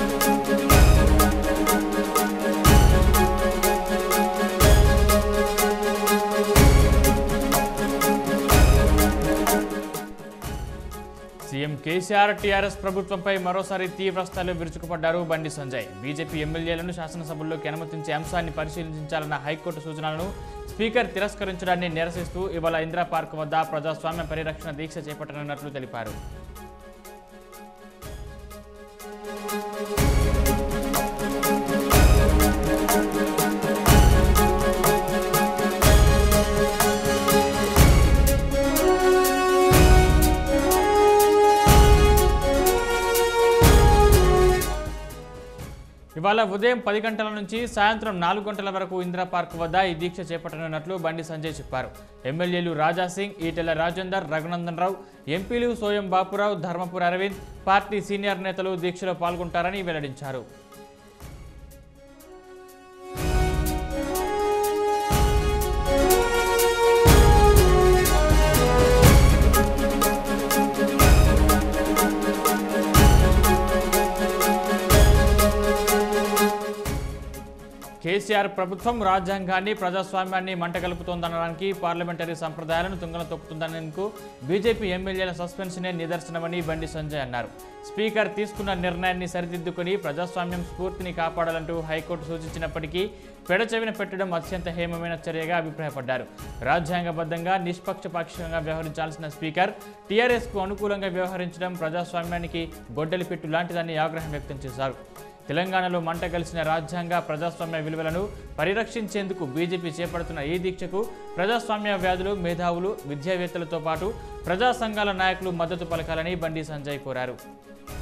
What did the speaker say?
CM KCR TRS ప్రభుత్వంపై మరోసారి తీవ్ర స్థాయిలో విరుచుకుపడ్డారు బండి సంజయ్ బీజేపీ ఎమ్మెల్యేలను శాసనసభల్లోకి అనుమతించే అంశాన్ని పరిశీలించాలన్న హైకోర్టు సూచనలను స్పీకర్ తిరస్కరించడాన్ని నిరసిస్తూ ఇవాళ ఇందిరా పార్క్ వద్ద ప్రజాస్వామ్య పరిరక్షణ దీక్ష చేపట్టనున్నట్లు తెలిపారు ఇవాళ ఉదయం పది గంటల నుంచి సాయంత్రం నాలుగు గంటల వరకు ఇందిరా పార్క్ వద్ద ఈ దీక్ష చేపట్టనున్నట్లు బండి సంజయ్ చెప్పారు ఎమ్మెల్యేలు రాజా సింగ్ ఈటెల రాజేందర్ రఘునందన్ రావు ఎంపీలు సోయం బాపురావు ధర్మపురి అరవింద్ పార్టీ సీనియర్ నేతలు దీక్షలో పాల్గొంటారని వెల్లడించారు కేసీఆర్ ప్రభుత్వం రాజ్యాంగాన్ని ప్రజాస్వామ్యాన్ని మంటగలుపుతోందనడానికి పార్లమెంటరీ సంప్రదాయాలను తుంగన తొక్కుతుందనేందుకు బీజేపీ ఎమ్మెల్యేల సస్పెన్షనే నిదర్శనమని బండి సంజయ్ అన్నారు స్పీకర్ తీసుకున్న నిర్ణయాన్ని సరిదిద్దుకుని ప్రజాస్వామ్యం స్ఫూర్తిని కాపాడాలంటూ హైకోర్టు సూచించినప్పటికీ పెడచెవిన పెట్టడం అత్యంత హేమమైన చర్యగా అభిప్రాయపడ్డారు రాజ్యాంగబద్ధంగా నిష్పక్షపాక్షంగా వ్యవహరించాల్సిన స్పీకర్ టీఆర్ఎస్కు అనుకూలంగా వ్యవహరించడం ప్రజాస్వామ్యానికి గొడ్డలి పెట్టు లాంటిదని ఆగ్రహం వ్యక్తం చేశారు తెలంగాణలో మంట కలిసిన రాజ్యాంగ ప్రజాస్వామ్య విలువలను పరిరక్షించేందుకు బీజేపీ చేపడుతున్న ఈ దీక్షకు ప్రజాస్వామ్య వ్యాధులు మేధావులు విద్యావేత్తలతో పాటు ప్రజా సంఘాల నాయకులు మద్దతు పలకాలని బండి సంజయ్ కోరారు